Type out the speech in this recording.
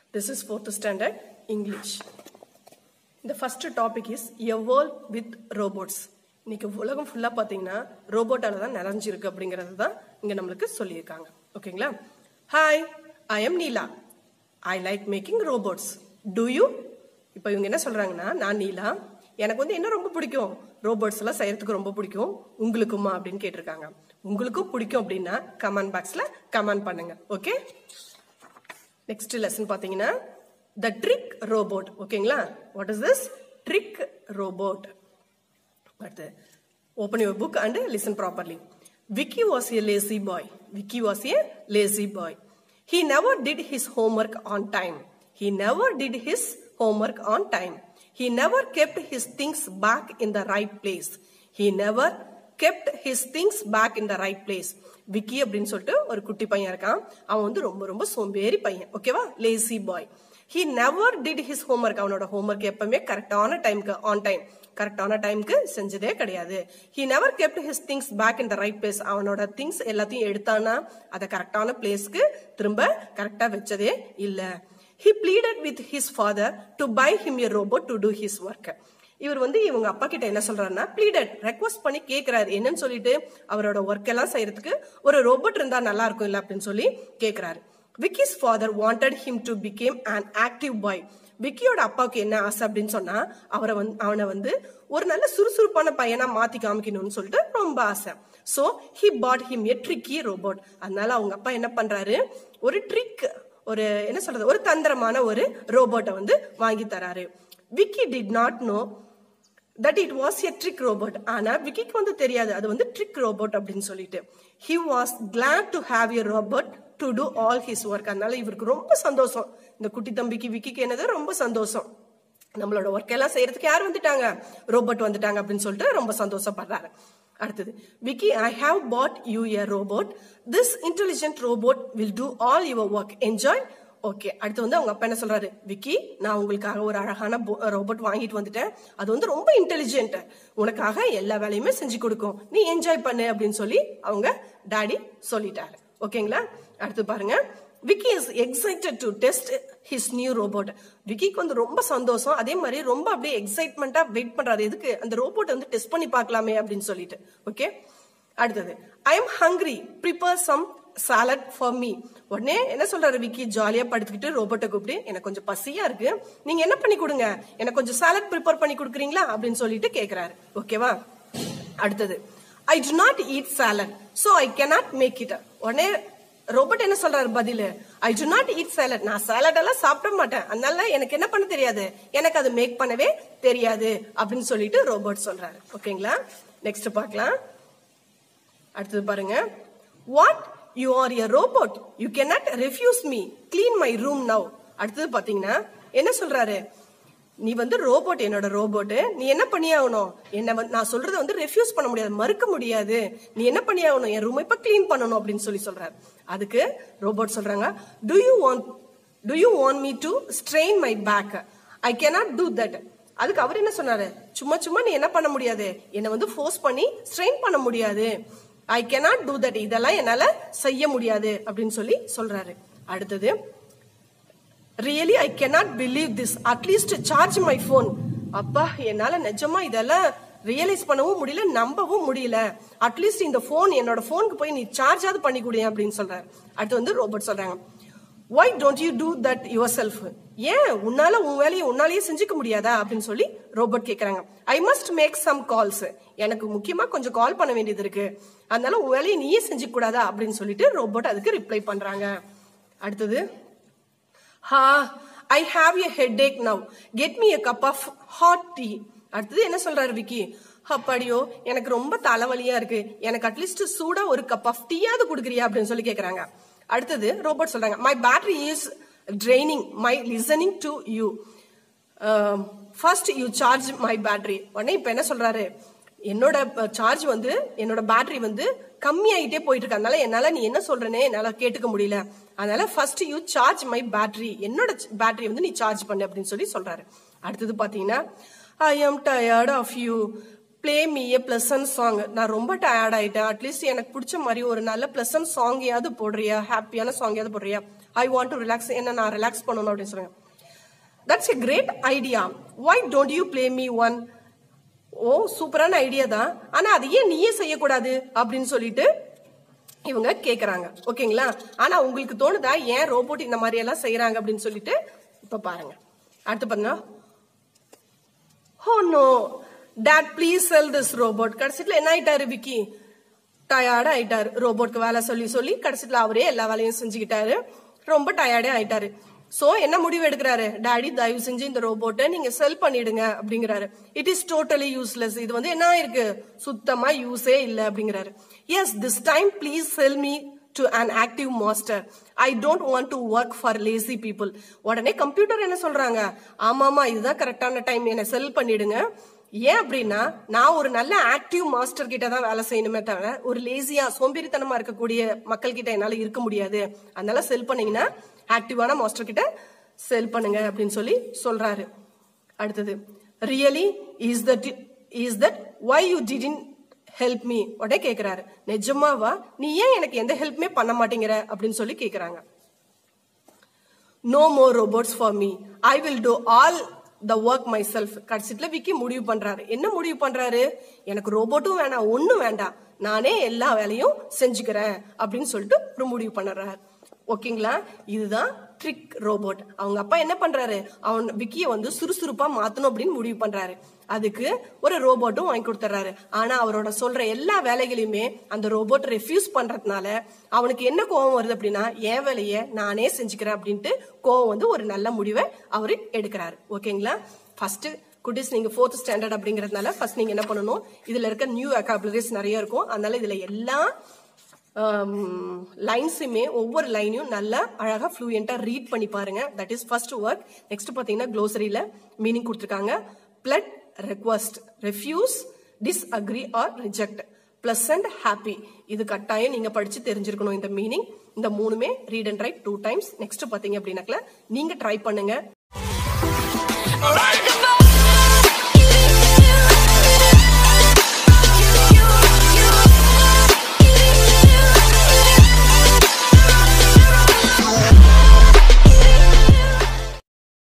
This is fourth standard English. The first topic is a world with robots. இன்னைக்கு உலகம் ஃபுல்லா பாத்தீங்கன்னா ரோபோட்டால தான் நிறைஞ்சிருக்கு அப்படிங்கறது தான் இங்க நம்மளுக்கு சொல்லியிருக்காங்க ஓகேங்களா hi I am Neela I like making robots to you இப்போ இவங்க என்ன சொல்றாங்கன்னா நான் நீலா எனக்கு வந்து என்ன ரொம்ப பிடிக்கும் ரோபோட்ஸ் எல்லாம் செய்யறதுக்கு ரொம்ப பிடிக்கும் உங்களுக்குமா அப்படின்னு கேட்டிருக்காங்க உங்களுக்கும் பிடிக்கும் அப்படின்னா கமெண்ட் பாக்ஸ்ல கமெண்ட் பண்ணுங்க ஓகே நெக்ஸ்ட் லெசன் பாத்தீங்கன்னா த ட்ரிக் ரோபோட் ஓகேங்களா what is this trick robot அடுத்து open your book and listen properly Vicky was a lazy boy Vicky was a lazy boy he never did his homework on time he never did his homework on time he never kept his things back in the right place he never kept his things back in the right place Vicky அப்படின்னு சொல்லிட்டு ஒரு குட்டி பையன் இருக்கான் அவன் வந்து ரொம்ப ரொம்ப சோம்பேறி பையன் ஓகேவா lazy boy he never did his homework அவனோட ஹோம்ஒர்க் எப்பவுமே கரெக்டான டைம்க்கு ஆன் டைம் கரெக்டான டைம்க்கு செஞ்சதே கிடையாது he never kept his things back in the right place அவனோட திங்ஸ் எல்லாத்தையும் எடுத்தானா அதை கரெக்டான பிளேஸ்க்கு திரும்ப கரெக்டா வச்சதே இல்ல he pleaded with his father to buy him a robot to do his work இவர் வந்து இவங்க அப்பா கிட்ட என்ன சொல்றாருன்னா ப்ளீடட் ரெக்வஸ்ட் பண்ணி கேக்குறாரு என்னன்னு சொல்லிட்டு அவரோட ஒர்க் எல்லாம் செய்யறதுக்கு ஒரு ரோபோட் இருந்தா நல்லா இருக்கும் இல்ல அப்படின்னு சொல்லி கேக்குறாரு Vicky's father wanted him to become an active boy விக்கியோட அப்பாவுக்கு என்ன ஆசை அப்படின்னு சொன்னா அவரை வந்து அவனை வந்து ஒரு நல்ல சுறுசுறுப்பான பையனா மாத்தி காமிக்கணும்னு சொல்லிட்டு ரொம்ப ஆசை so he bought him a tricky robot அதனால அவங்க அப்பா என்ன பண்றாரு ஒரு ட்ரிக் ஒரு என்ன சொல்றது ஒரு தந்திரமான ஒரு ரோபோட்டை வந்து வாங்கி தராரு Vicky did not know that it was a trick robot ஆனா விக்கிக்கு வந்து தெரியாது அது வந்து ட்ரிக் ரோபோட் அப்படின்னு சொல்லிட்டு he was glad to have a robot to do all his work அதனால இவருக்கு ரொம்ப சந்தோஷம் இந்த குட்டி தம்பிக்கு விக்கிக்கு என்னது ரொம்ப சந்தோஷம் நம்மளோட ஒர்க் எல்லாம் செய்யறதுக்கு யார் வந்துட்டாங்க ரோபோட் வந்துட்டாங்க அப்படின்னு சொல்லிட்டு ரொம்ப சந்தோஷப்படுறாரு அடுத்தது Vicky I have bought you a robot this intelligent robot will do all your work enjoy okay அடுத்து வந்து அவங்க அப்பா என்ன சொல்றாரு விக்கி நான் உங்களுக்காக ஒரு அழகான ரோபோட் வாங்கிட்டு வந்துட்டேன் அது வந்து ரொம்ப இன்டெலிஜென்ட் உனக்காக எல்லா வேலையுமே செஞ்சு கொடுக்கும் நீ என்ஜாய் பண்ணு அப்படின்னு சொல்லி அவங்க டாடி சொல்லிட்டாரு ஓகேங்களா அடுத்து பாருங்க Vicky is excited to test his new robot விக்கிக்கு வந்து ரொம்ப சந்தோஷம் அதே மாதிரி ரொம்ப அப்படியே எக்ஸைட்மெண்டா வெயிட் பண்றாரு எதுக்கு அந்த ரோபோட் வந்து டெஸ்ட் பண்ணி பார்க்கலாமே அப்படின்னு சொல்லிட்டு ஓகே அடுத்தது I am hungry prepare some salad for me உடனே என்ன சொல்றாரு விக்கி ஜாலியா படுத்துக்கிட்டு ரோபோட்டை கூப்பிட்டு எனக்கு கொஞ்சம் பசியா இருக்கு நீங்க என்ன பண்ணி கொடுங்க எனக்கு கொஞ்சம் சாலட் ப்ரிப்பேர் பண்ணி கொடுக்குறீங்களா அப்படின்னு சொல்லிட்டு கேக்குறாரு ஓகேவா அடுத்தது I do not eat salad so I cannot make it உடனே ரோபோட் என்ன சொல்றாரு பதில் I do not eat salad நான் சாலட் எல்லாம் சாப்பிட மாட்டேன் அதனால எனக்கு என்ன பண்ண தெரியாது எனக்கு அது மேக் பண்ணவே தெரியாது அப்படின்னு சொல்லிட்டு ரோபோட் சொல்றாரு ஓகேங்களா நெக்ஸ்ட் பார்க்கலாம் அடுத்தது பாருங்க what you are a robot you cannot refuse me clean my room now அடுத்தது பாத்தீங்கன்னா என்ன சொல்றாரு நீ வந்து ரோபோட் என்னோட ரோபோட் நீ என்ன பண்ணியாகணும் என்ன வந்து நான் சொல்றத வந்து ரெஃப்யூஸ் பண்ண முடியாது மறுக்க முடியாது நீ என்ன பண்ணியாகணும் என் ரூம் இப்ப கிளீன் பண்ணணும் அப்படின்னு சொல்லி சொல்றாரு அதுக்கு ரோபோட் சொல்றாங்க do you want to you want me to strain my back I cannot do that அதுக்கு அவர் என்ன சொன்னாரு சும்மா சும்மா நீ என்ன பண்ண முடியாது என்னை வந்து ஃபோர்ஸ் பண்ணி ஸ்ட்ரெயின் பண்ண முடியாது ஐ கேனாட் டூ தட் இதெல்லாம் என்னால செய்ய முடியாது அப்படின்னு சொல்லி சொல்றாரு அடுத்தது really I cannot believe this at least charge my phone அப்பா என்னால நிஜமா இதெல்லாம் ரியலைஸ் பண்ணவும் முடியல நம்பவும் முடியல அட்லீஸ்ட் இந்த போன் என்னோட போனுக்கு போய் நீ சார்ஜாவது பண்ணி கொடு அப்படின்னு சொல்றாரு அடுத்து வந்து ரோபோட் சொல்றாங்க why don't you do that yourself ஏன் உன்னால உன் வேலையை உன்னாலேயே செஞ்சுக்க முடியாதா அப்படின்னு சொல்லி ரோபோட் கேக்குறாங்க I must make some calls எனக்கு முக்கியமா கொஞ்சம் கால் பண்ண வேண்டியது இருக்கு அதனால உன் வேலையை நீயே செஞ்சுக்க கூடாதா அப்படின்னு சொல்லிட்டு ரோபோட் அதுக்கு ரிப்ளை பண்றாங்க அடுத்தது ah I have a headache now get me a cup of hot tea அடுத்தது என்ன சொல்றாரு விக்கி அப்படியோ எனக்கு ரொம்ப தலைவலியா இருக்கு எனக்கு அட்லீஸ்ட் சூடா ஒரு கப் ஆஃப் டீயாவது கொடுக்குறியா அப்படின்னு சொல்லி கேக்குறாங்க அடுத்தது ரோபோட் சொல்றாங்க my battery is draining my listening to you first you charge my battery உடனே இப்ப என்ன சொல்றாரு என்னோட சார்ஜ் வந்து என்னோட பேட்டரி வந்து கம்மியாயிட்டே போயிட்டு இருக்கு அதனால என்னால நீ என்ன சொல்றனே என்னால கேட்டுக்க முடியல அதனால first you charge my battery என்னோட பேட்டரி வந்து நீ சார்ஜ் பண்ணு அப்படின்னு சொல்லி சொல்றாரு அடுத்தது பாத்தீங்கன்னா I am tired of you play me a pleasant song நான் ரொம்ப டயர்ட் ஆயிட்டேன் அட்லீஸ்ட் எனக்கு பிடிச்ச மாதிரி ஒரு நல்ல பிளசன்ட் சாங்கையாவது போடுறியா ஹாப்பியான சாங்கையாவது போடுறியா ஐ வாண்ட் டு ரிலாக்ஸ் என்ன நான் ரிலாக்ஸ் பண்ணணும் அப்படின்னு சொல்லுங்க that's a great idea why don't you play me one ஓ சூப்பரான ஐடியா தான் ஆனா அது ஏன் நீயே செய்யக்கூடாது அப்படின்னு சொல்லிட்டு இவங்க கேக்குறாங்க ஓகேங்களா ஆனா உங்களுக்கு தோணுதா ஏன் ரோபோட் இந்த மாதிரி எல்லாம் செய்யறாங்க அப்படின்னு சொல்லிட்டு இப்ப பாருங்க அடுத்து பாருங்க oh no dad please sell this robot கடைசியில் என்ன ஆயிட்டாரு விக்கி டயர்டு ஆயிட்டாரு ரோபோட்க்கு வேலை சொல்லி சொல்லி கடைசியில் அவரே எல்லா வேலையும் செஞ்சுக்கிட்டாரு ரொம்ப டயர்டே ஆயிட்டாரு சோ என்ன முடிவு எடுக்கிறாரு டாடி தயவு செஞ்சு இந்த ரோபோட்டை நீங்க செல் பண்ணிடுங்க அப்படிங்கிறாரு இட் இஸ் டோட்டலி யூஸ்லெஸ் இது வந்து என்ன இருக்கு சுத்தமா யூஸே இல்ல அப்படிங்கிறாரு yes this time please sell me to an active master I don't want to work for lazy people உடனே கம்ப்யூட்டர் என்ன சொல்றாங்க ஆமாமா இதுதான் கரெக்டான டைம் என்ன செல் பண்ணிடுங்க ஏன் அப்படின்னா நான் ஒரு நல்ல ஆக்டிவ் மாஸ்டர் கிட்ட தான் வேலை செய்யணுமே தவிர ஒரு லேசியா சோம்பேறித்தனமா இருக்கக்கூடிய மக்கள் கிட்ட என்னால இருக்க முடியாது அதனால செல் பண்ணீங்கன்னா ஆக்டிவான மாஸ்டர் கிட்ட செல் பண்ணுங்க அப்படின்னு சொல்லி சொல்றாரு அடுத்தது really is that is that why you didn't help me உடனே கேக்குறாரு நிஜமாவா நீ ஏன் எனக்கு எந்த ஹெல்ப்புமே பண்ண மாட்டேங்கிற அப்படின்னு சொல்லி கேக்குறாங்க no more robots for me I will do all the work myself கடைசியில் விக்கி முடிவு பண்றாரு என்ன முடிவு பண்றாரு எனக்கு ரோபோட்டும் வேணாம் ஒன்றும் வேண்டாம் நானே எல்லா வேலையும் செஞ்சுக்கிறேன் அப்படின்னு சொல்லிட்டு ஒரு முடிவு பண்ணுறாரு ஓகேங்களா இதுதான் ட்ரிக் ரோபோட் அவங்க அப்பா என்ன பண்றாரு அவன் விக்கிய வந்து சுறுசுறுப்பா மாத்தணும் அப்படின்னு முடிவு பண்றாரு அதுக்கு ஒரு ரோபோட்டும் வாங்கி கொடுத்துறாரு ஆனா அவரோட சொல்ற எல்லா வேலைகளையுமே அந்த ரோபோட் ரெஃப்யூஸ் பண்றதுனால அவனுக்கு என்ன கோவம் வருது அப்படின்னா என் வேலையை நானே செஞ்சுக்கிறேன் அப்படின்ட்டு கோவம் வந்து ஒரு நல்ல முடிவை அவரு எடுக்கிறாரு ஓகேங்களா ஃபர்ஸ்ட் குட்டீஸ் நீங்க ஃபோர்த் ஸ்டாண்டர்ட் அப்படிங்கறதுனால ஃபர்ஸ்ட் நீங்க என்ன பண்ணணும் இதுல இருக்க நியூ அக்காபுலரிஸ் நிறைய இருக்கும் அதனால இதுல எல்லா லைன்ஸுமே ஒவ்வொரு லைனையும் நல்லா அழகா ஃப்ளூயண்டா ரீட் பண்ணி பாருங்க that is first work next பாத்தீங்கன்னா க்ளோசரியில மீனிங் கொடுத்துருக்காங்க plead request refuse disagree or reject pleasant happy இது கட்டாயம் நீங்க படிச்சு தெரிஞ்சிருக்கணும் இந்த மீனிங் இந்த மூணுமே read and write two times next பாத்தீங்க அப்படின்னாக்கல நீங்க ட்ரை பண்ணுங்க Like a